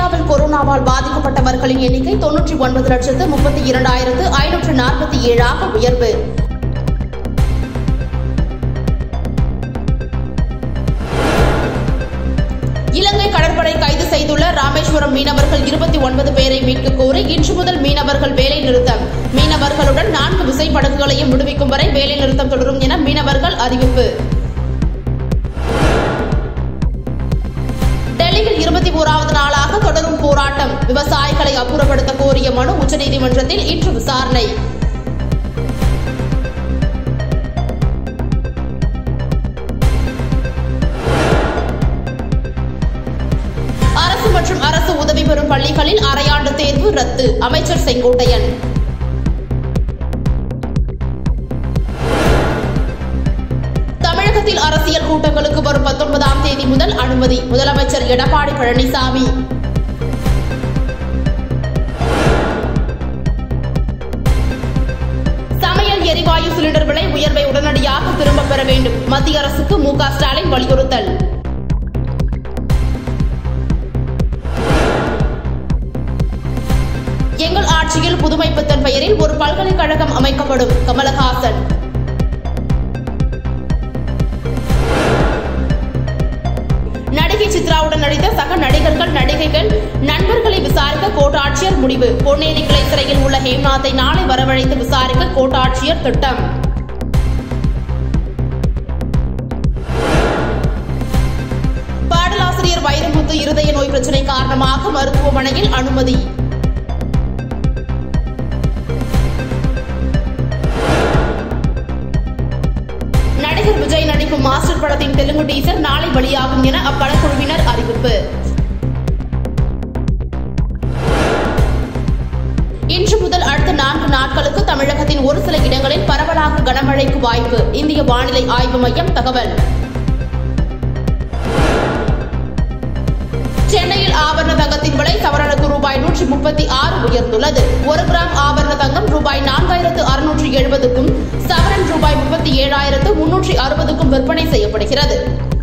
இந்தியாவில் கொரோனாவால் பாதிக்கப்பட்டவர்களின் எண்ணிக்கை தொன்னூற்றி ஒன்பது லட்சத்து முப்பத்தி இரண்டாயிரத்து ஐநூற்று நாற்பத்தி ஏழாக உயர்வு இலங்கை கடற்படை கைது செய்துள்ள ராமேஸ்வரம் மீனவர்கள் இருபத்தி ஒன்பது பேரை மீட்க கோரி இன்று முதல் மீனவர்கள் வேலை நிறுத்தம் மீனவர்களுடன் நான்கு விசைப்படகுகளையும் விடுவிக்கும் வரை வேலை நிறுத்தம் தொடரும் என மீனவர்கள் அறிவிப்பு டெல்லியில் இருபத்தி ஓராவது நாளாக தொடரும் போராட்டம் விவசாயிகளை அப்புறப்படுத்த கோரிய மனு உச்சநீதிமன்றத்தில் இன்று விசாரணை அரசு மற்றும் அரசு உதவி பெறும் பள்ளிகளில் அரையாண்டு தேர்வு ரத்து அமைச்சர் செங்கோட்டையன் தமிழகத்தில் அரசியல் கூட்டங்களுக்கு வரும் பத்தொன்பதாம் தேதி முதல் அனுமதி முதலமைச்சர் எடப்பாடி பழனிசாமி சமையல் எரிவாயு சிலிண்டர் விலை உயர்வை உடனடியாக திரும்பப் பெற வேண்டும் மத்திய அரசுக்கு மு க ஸ்டாலின் வலியுறுத்தல் எங்கள் ஆட்சியில் புதுமைப்பித்தன் பெயரில் ஒரு பல்கலைக்கழகம் அமைக்கப்படும் கமலஹாசன் நடிகை சித்ராவுடன் நடித்த சக நடிகர்கள் நடிகைகள் நண்பர்களை விசாரிக்க கோட்டாட்சியர் முடிவு பொன்னேரி கிளை சிறையில் உள்ள ஹேம்நாத்தை நாளை வரவழைத்து விசாரிக்க கோட்டாட்சியர் திட்டம் பாடலாசிரியர் வைரமுத்து இருதய நோய் பிரச்சினை காரணமாக மருத்துவமனையில் அனுமதி நடிகர் விஜய் நடிக்கும் மாஸ்டர் படத்தின் தெலுங்கு டீசர் நாளை வெளியாகும் என அப்படக்குழுவினர் அறிவிப்பு இன்று முதல் அடுத்த நான்கு நாட்களுக்கு தமிழகத்தின் ஒரு சில இடங்களில் பரவலாக கனமழைக்கு வாய்ப்பு இந்திய வானிலை ஆய்வு மையம் தகவல் சென்னையில் ஆபரண தங்கத்தின் விலை சவரனுக்கு ரூபாய் நூற்றி முப்பத்தி ஆறு உயர்ந்துள்ளது ஒரு கிராம் ஆபரண தங்கம் ரூபாய் நான்காயிரத்து அறுநூற்றி எழுபதுக்கும் சவரன் ரூபாய் முப்பத்தி ஏழாயிரத்து முன்னூற்றி அறுபதுக்கும் விற்பனை செய்யப்படுகிறது